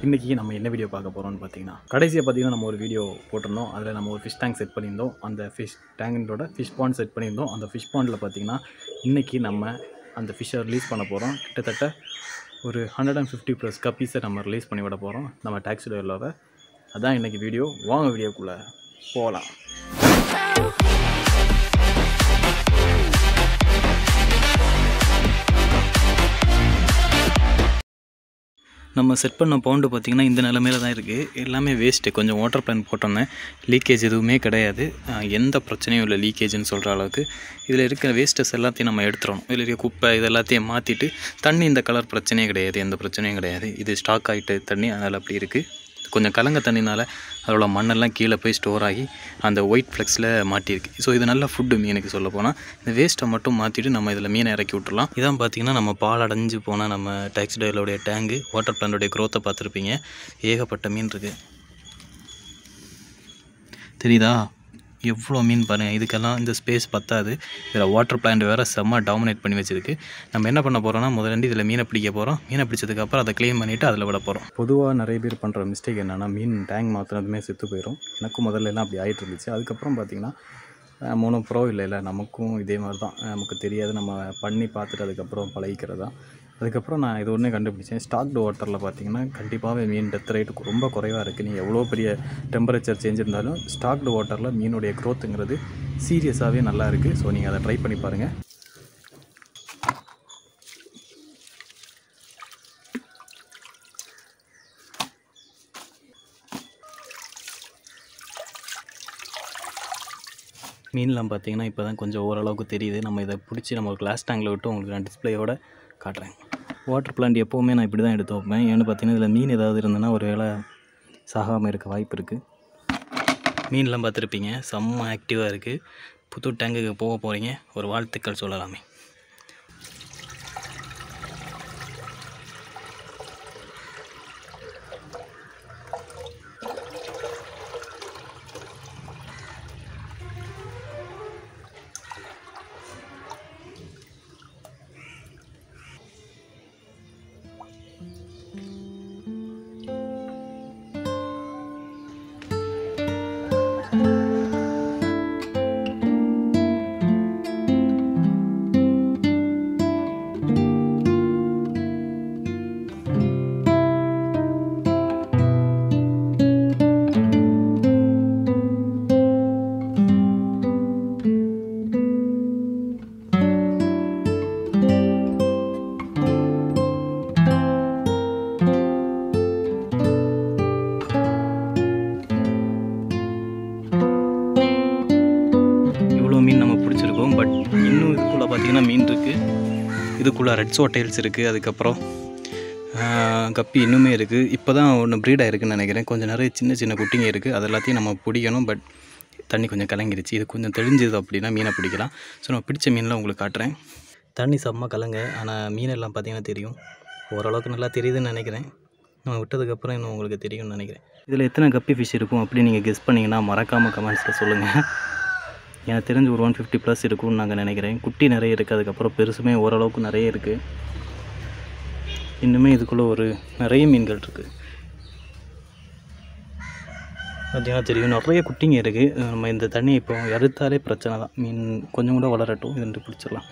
இன்றைக்கி நம்ம என்ன வீடியோ பார்க்க போகிறோம்னு பார்த்தீங்கன்னா கடைசியாக பார்த்தீங்கன்னா நம்ம ஒரு வீடியோ போட்டிருந்தோம் அதில் நம்ம ஒரு ஃபிஷ் டேங்க் செட் பண்ணியிருந்தோம் அந்த ஃபிஷ் டேங்கோட ஃபிஷ் பாண்ட் செட் பண்ணியிருந்தோம் அந்த ஃபிஷ் பாண்டில் பார்த்தீங்கன்னா இன்றைக்கி நம்ம அந்த ஃபிஷ்ஷை ரிலீஸ் பண்ண போகிறோம் கிட்டத்தட்ட ஒரு ஹண்ட்ரட் அண்ட் ஃபிஃப்டி ப்ளஸ் கப்பீஸை நம்ம ரிலீஸ் பண்ணி விட போகிறோம் நம்ம டாக்ஸி டிரைவரில் அதான் இன்றைக்கி வீடியோ வாங்க வீடியோக்குள்ளே போகலாம் நம்ம செட் பண்ண பவுண்டு பார்த்திங்கன்னா இந்த நிலமையில தான் இருக்குது எல்லாமே வேஸ்ட்டு கொஞ்சம் வாட்டர் பிளான் போட்டோன்னே லீக்கேஜ் எதுவுமே கிடையாது அஹ் எந்த பிரச்சனையும் இல்லை லீக்கேஜ்னு சொல்கிற அளவுக்கு இதில் இருக்கிற வேஸ்ட்டஸ் எல்லாத்தையும் நம்ம எடுத்துடணும் இதில் இருக்க குப்பை இது எல்லாத்தையும் மாற்றிட்டு தண்ணி இந்த கலர் பிரச்சனையே கிடையாது எந்த பிரச்சனையும் கிடையாது இது ஸ்டாக் ஆகிட்டு தண்ணி அதனால் அப்படி இருக்குது கொஞ்சம் கலங்க தண்ணினால அதோட மண்ணெல்லாம் கீழே போய் ஸ்டோர் ஆகி அந்த ஒயிட் ஃப்ளெக்ஸில் மாட்டியிருக்கு ஸோ இது நல்ல ஃபுட்டு மீனுக்கு சொல்ல போனால் இந்த வேஸ்ட்டை மட்டும் மாற்றிட்டு நம்ம இதில் மீனை இறக்கி விட்டுறலாம் இதான் பார்த்தீங்கன்னா நம்ம பால் அடைஞ்சு போன நம்ம டாக்ஸி டயலோடைய டேங்கு வாட்டர் பிளான்டோடைய க்ரோத்தை பார்த்துருப்பீங்க ஏகப்பட்ட மீன் இருக்குது தெரியுதா எவ்வளோ மீன் பாருங்கள் இதுக்கெல்லாம் இந்த ஸ்பேஸ் பத்தாது இதில் வாட்டர் பிளான்ட் வேறு செம்ம டாமினேட் பண்ணி வச்சிருக்கு நம்ம என்ன பண்ண போகிறோம்னா முதல்ல இதில் மீனை பிடிக்க போகிறோம் மீனை பிடிச்சதுக்கப்புறம் அதை க்ளீன் பண்ணிவிட்டு அதில் விட போகிறோம் பொதுவாக நிறைய பேர் பண்ணுற மிஸ்டேக் என்னென்னா மீன் டேங்க் மாற்றினதுமே செத்து போயிடும் எனக்கும் முதல்ல எல்லாம் அப்படி ஆகிட்டு இருந்துச்சு அதுக்கப்புறம் பார்த்திங்கன்னா மோனோ ப்ரோ இல்லை இல்லை நமக்கும் இதே மாதிரி தான் நமக்கு தெரியாது நம்ம பண்ணி பார்த்துட்டு அதுக்கப்புறம் பழகிக்கிறது தான் அதுக்கப்புறம் நான் இது ஒன்றே கண்டுபிடிச்சேன் ஸ்டாக்டு வாட்டரில் பார்த்தீங்கன்னா கண்டிப்பாகவே மீன் டெத் ரேட்டு ரொம்ப குறைவாக இருக்குது நீங்கள் எவ்வளோ பெரிய டெம்பரேச்சர் சேஞ்ச் இருந்தாலும் ஸ்டாக்டு வாட்டரில் மீனுடைய க்ரோத்துங்கிறது சீரியஸாகவே நல்லா இருக்குது ஸோ நீங்கள் அதை ட்ரை பண்ணி பாருங்கள் மீன்லாம் பார்த்தீங்கன்னா இப்போ தான் கொஞ்சம் ஓரளவுக்கு தெரியுது நம்ம இதை பிடிச்சி நம்ம ஒரு கிளாஸ் டேங்கில் விட்டு உங்களுக்கு நான் டிஸ்பிளேயோட காட்டுறேன் வாட்டர் பிளான்ட் எப்போவுமே நான் இப்படி தான் எடுத்து வைப்பேன் ஏன்னு பார்த்தீங்கன்னா இதில் மீன் ஏதாவது இருந்ததுன்னா ஒரு வேளை சாகாமல் இருக்க வாய்ப்பு இருக்குது மீன்லாம் பார்த்துருப்பீங்க செம்ம ஆக்டிவாக இருக்குது புது டேங்குக்கு போக போகிறீங்க ஒரு வாழ்த்துக்கள் சொல்லலாமே இவ்வளோ மீன் நம்ம பிடிச்சிருக்கோம் பட் இன்னும் இதுக்குள்ளே பார்த்தீங்கன்னா மீன் இருக்குது இதுக்குள்ளே ரெட் சோட்டைல்ஸ் இருக்குது அதுக்கப்புறம் ஆஹ், கப்பி இன்னுமே இருக்குது இப்போ தான் ஒன்று ப்ரீட் ஆயிருக்குன்னு நினைக்கிறேன் கொஞ்சம் நிறைய சின்ன சின்ன குட்டிங்க இருக்குது அது எல்லாத்தையும் நம்ம பிடிக்கணும் பட் தண்ணி கொஞ்சம் கலங்கிருச்சு இது கொஞ்சம் தெளிஞ்சது அப்படின்னா மீனை பிடிக்கலாம் ஸோ நம்ம பிடிச்ச மீன்லாம் உங்களுக்கு காட்டுறேன் தண்ணி செம்ம கலங்க ஆனால் மீனெல்லாம் பார்த்தீங்கன்னா தெரியும் ஓரளவுக்கு நல்லா தெரியுதுன்னு நினைக்கிறேன் நம்ம விட்டதுக்கப்புறம் இன்னும் உங்களுக்கு தெரியும்னு நினைக்கிறேன் இதில் எத்தனை கப்பி ஃபிஷ் இருக்கும் அப்படின்னு நீங்கள் கெஸ் பண்ணிங்கன்னா மறக்காமல் கமெண்ட்ஸில் சொல்லுங்கள் எனக்கு தெரிஞ்சு ஒரு ஒன் ஃபிஃப்டி ப்ளஸ் இருக்கும்னு நாங்கள் நினைக்கிறேன் குட்டி நிறைய இருக்குது அதுக்கப்புறம் பெருசுமே ஓரளவுக்கு நிறைய இருக்குது இன்னுமே இதுக்குள்ளே ஒரு நிறைய மீன்கள் இருக்குது பார்த்தீங்கன்னா தெரியும் நிறைய குட்டிங்க இருக்குது நம்ம இந்த தண்ணி இப்போ இறுத்தாலே பிரச்சனை தான் மீன் கொஞ்சம் கூட வளரட்டும் இதுன்ட்டு பிடிச்சிடலாம்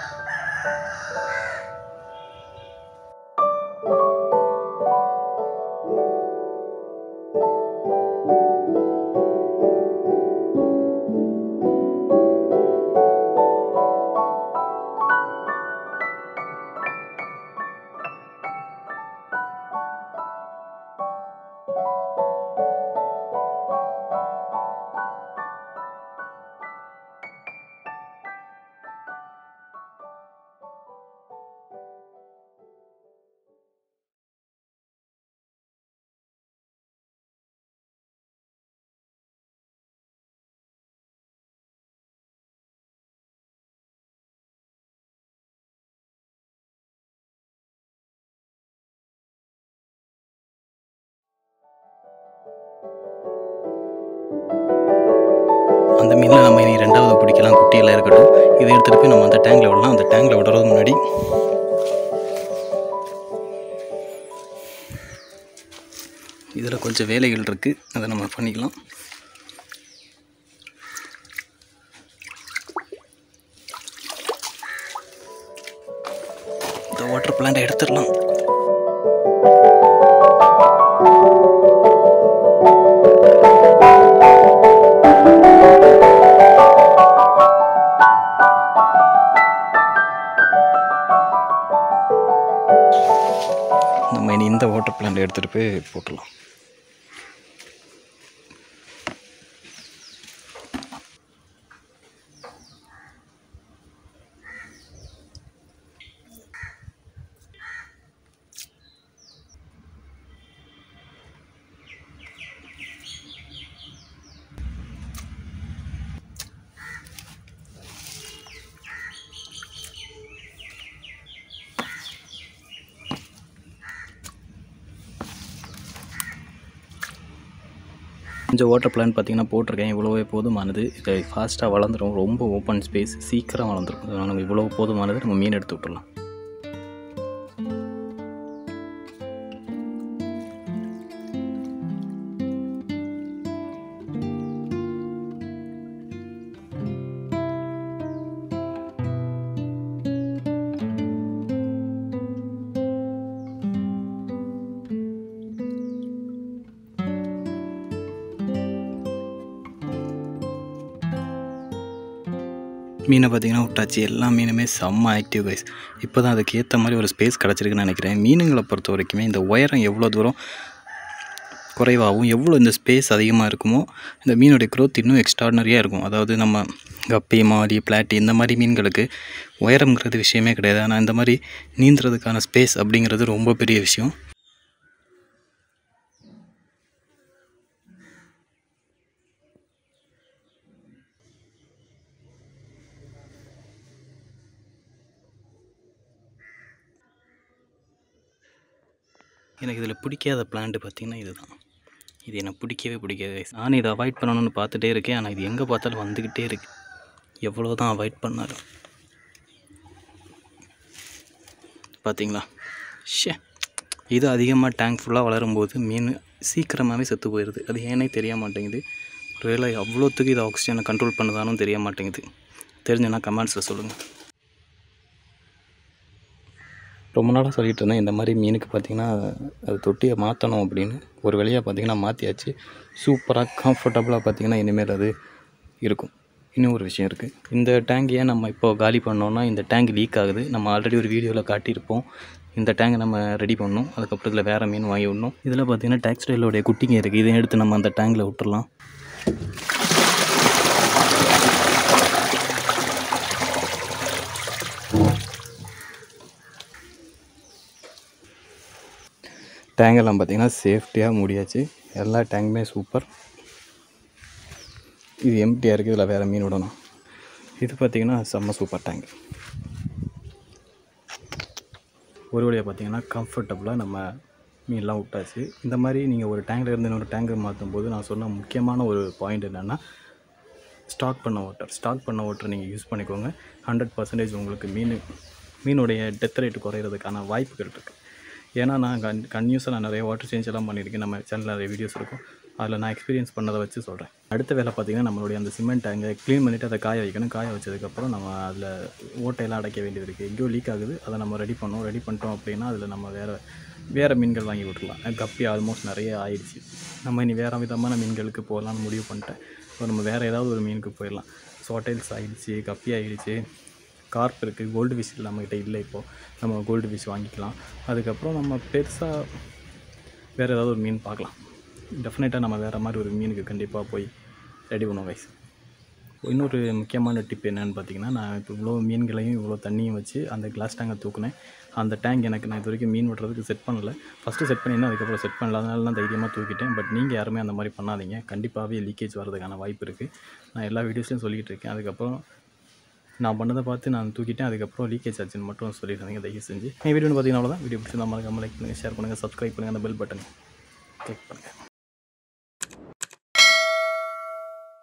அந்த மீனில் நம்ம இனி ரெண்டாவது பிடிக்கலாம் குட்டியெல்லாம் இருக்கட்டும் இதை எடுத்துகிட்டு போய் நம்ம அந்த டேங்கில் விடலாம் அந்த டேங்கில் விடுறது முன்னாடி கொஞ்சம் வேலைகள் இருக்குது அதை நம்ம பண்ணிக்கலாம் இந்த வாட்டர் பிளான்ட்டை எடுத்துடலாம் நம்ம இனி இந்த வாட்டர் பிளான்ட் எடுத்துகிட்டு போய் போட்டுடலாம் கொஞ்சம் வாட்டர் பிளான் பார்த்தீங்கன்னா போட்டிருக்கேன் இவ்வளோவே போதுமானது இது ஃபாஸ்ட்டாக வளர்ந்துடும் ரொம்ப ஓப்பன் ஸ்பேஸ் சீக்கிரம் வளர்ந்துடும் அதனால நம்ம இவ்வளோ போதுமானது நம்ம மீன் எடுத்து விட்டுறலாம் மீனை பார்த்தீங்கன்னா விட்டாச்சு எல்லா மீனுமே செம்ம ஆக்டிவ் கைஸ் இப்போ தான் அதுக்கு ஏற்ற மாதிரி ஒரு ஸ்பேஸ் கிடச்சிருக்குன்னு நினைக்கிறேன் மீனுங்களை பொறுத்த வரைக்குமே இந்த உயரம் எவ்வளோ தூரம் குறைவாகவும் எவ்வளோ இந்த ஸ்பேஸ் அதிகமாக இருக்குமோ இந்த மீனுடைய growth இன்னும் எக்ஸ்ட்ராடனரியாக இருக்கும் அதாவது நம்ம கப்பி மாலி பிளாட்டி இந்த மாதிரி மீன்களுக்கு உயரம்ங்கிறது விஷயமே கிடையாது ஆனால் இந்த மாதிரி நீந்துறதுக்கான ஸ்பேஸ் அப்படிங்கிறது ரொம்ப பெரிய விஷயம் எனக்கு இதில் பிடிக்காத பிளான்ட் பார்த்திங்கன்னா இதுதான் இது எனக்கு பிடிக்கவே பிடிக்காது guys. நானும் இதை அவாய்ட் பண்ணணும்னு பார்த்துட்டே இருக்கேன் ஆனால் இது எங்கே பார்த்தாலும் வந்துக்கிட்டே இருக்கு எவ்வளோ தான் அவாய்ட் பண்ணாலும் பார்த்தீங்களா ஷே இது அதிகமாக டேங்க் ஃபுல்லாக வளரும்போது மீன் சீக்கிரமாகவே செத்து போயிடுது அது ஏனே தெரிய மாட்டேங்குது ஒருவேளை அவ்வளோத்துக்கு இது ஆக்சிஜனை கண்ட்ரோல் பண்ணுதானும் தெரிய மாட்டேங்குது தெரிஞ்சுன்னா கமெண்ட்ஸில் சொல்லுங்கள் ரொம்ப நாளாக சொல்லிட்டு இருந்தேன் இந்த மாதிரி மீனுக்கு பார்த்தீங்கன்னா அது தொட்டியை மாற்றணும் அப்படின்னு ஒரு வழியாக பார்த்தீங்கன்னா மாற்றியாச்சு சூப்பராக கம்ஃபர்டபுளாக பார்த்தீங்கன்னா இனிமேல் அது இருக்கும் இன்னும் ஒரு விஷயம் இருக்குது இந்த டேங்க் ஏன் நம்ம இப்போ காலி பண்ணோம்னா இந்த டேங்க் லீக் ஆகுது நம்ம ஆல்ரெடி ஒரு வீடியோவில் காட்டியிருப்போம் இந்த டேங்கை நம்ம ரெடி பண்ணணும் அதுக்கப்புறம் இதில் வேறு மீன் வாங்கி விடணும் இதில் பார்த்தீங்கன்னா டேக்ஸ்டைலோடைய குட்டிங்க இருக்குது இதை எடுத்து நம்ம அந்த டேங்கில் விட்டுறலாம் டேங்கெல்லாம் பார்த்தீங்கன்னா சேஃப்டியாக மூடியாச்சு எல்லா டேங்குமே சூப்பர் இது எம்டியாக இருக்குது இதில் வேறு மீன் விடணும் இது பார்த்தீங்கன்னா செம்ம சூப்பர் டேங்க் ஒரு வழியாக பார்த்தீங்கன்னா கம்ஃபர்டபுளாக நம்ம மீன்லாம் விட்டாச்சு இந்த மாதிரி நீங்கள் ஒரு டேங்கில் இருந்து இன்னொரு டேங்கை மாற்றும் போது நான் சொன்ன முக்கியமான ஒரு பாயிண்ட் என்னென்னா ஸ்டாக் பண்ண வாட்டர் ஸ்டாக் பண்ண வாட்டர் நீங்கள் யூஸ் பண்ணிக்கோங்க ஹண்ட்ரட் பர்சன்டேஜ் உங்களுக்கு மீன் மீனுடைய டெத் ரேட் குறையிறதுக்கான வாய்ப்புகள் இருக்குது ஏன்னா நான் கன் கன்யூஸாக நான் நிறைய வாட்டர் சேஞ்ச் எல்லாம் பண்ணியிருக்கேன் நம்ம சேனலில் நிறைய வீடியோஸ் இருக்கும் அதில் நான் எக்ஸ்பீரியன்ஸ் பண்ணதை வச்சு சொல்கிறேன் அடுத்த வேலை பார்த்திங்கன்னா நம்மளுடைய அந்த சிமெண்ட் டேங்கை க்ளீன் பண்ணிவிட்டு அதை காய வைக்கணும் காய வச்சதுக்கப்புறம் நம்ம அதில் ஓட்டையெல்லாம் அடைக்க வேண்டியது இருக்குது எங்கேயோ லீக் ஆகுது அதை நம்ம ரெடி பண்ணோம் ரெடி பண்ணிட்டோம் அப்படின்னா அதில் நம்ம வேறு வேறு மீன்கள் வாங்கி விட்டுறலாம் கப்பி ஆல்மோஸ்ட் நிறைய ஆயிடுச்சு நம்ம இனி வேறு விதமான மீன்களுக்கு போகலான்னு முடிவு பண்ணிட்டேன் இப்போ நம்ம வேறு ஏதாவது ஒரு மீனுக்கு போயிடலாம் சோட்டைல்ஸ் ஆயிடுச்சு கப்பி ஆயிடுச்சு கார்ப் இருக்குது கோல்டு ஃபிஷ் நம்மக்கிட்ட இல்லை இப்போது நம்ம கோல்டு ஃபிஷ் வாங்கிக்கலாம் அதுக்கப்புறம் நம்ம பெருசாக வேறு ஏதாவது ஒரு மீன் பார்க்கலாம் டெஃபினட்டாக நம்ம வேறு மாதிரி ஒரு மீனுக்கு கண்டிப்பாக போய் ரெடி பண்ணுவோம் கைஸ் இன்னொரு முக்கியமான டிப் என்னன்னு பார்த்தீங்கன்னா நான் இப்போ இவ்வளோ மீன்களையும் இவ்வளோ தண்ணியும் வச்சு அந்த கிளாஸ் டேங்கை தூக்குனேன் அந்த டேங்க் எனக்கு நான் இது வரைக்கும் மீன் விடுறதுக்கு செட் பண்ணல ஃபஸ்ட்டு செட் பண்ணியிருந்தேன் அதுக்கப்புறம் செட் பண்ணல அதனால நான் தைரியமாக தூக்கிட்டேன் பட் நீங்கள் யாருமே அந்த மாதிரி பண்ணாதீங்க கண்டிப்பாகவே லீக்கேஜ் வரதுக்கான வாய்ப்பு இருக்குது நான் எல்லா வீடியோஸ்லையும் சொல்லிகிட்டு இருக்கேன் அதுக்கப்புறம் நான் பண்ணதை பார்த்து நான் தூக்கிட்டேன் அதுக்கப்புறம் லீக்கேஜ் ஆச்சுன்னு மட்டும் சொல்லிடுறேங்க தயவு செஞ்சு என் வீடியோன்னு பார்த்தீங்கன்னா அவ்வளோதான் வீடியோ பிடிச்சிருந்தா மறக்காம லைக் பண்ணுங்கள் ஷேர் பண்ணுங்கள் சப்ஸ்கிரைப் பண்ணுங்கள் அந்த பெல் பட்டன் கிளிக் பண்ணுங்கள்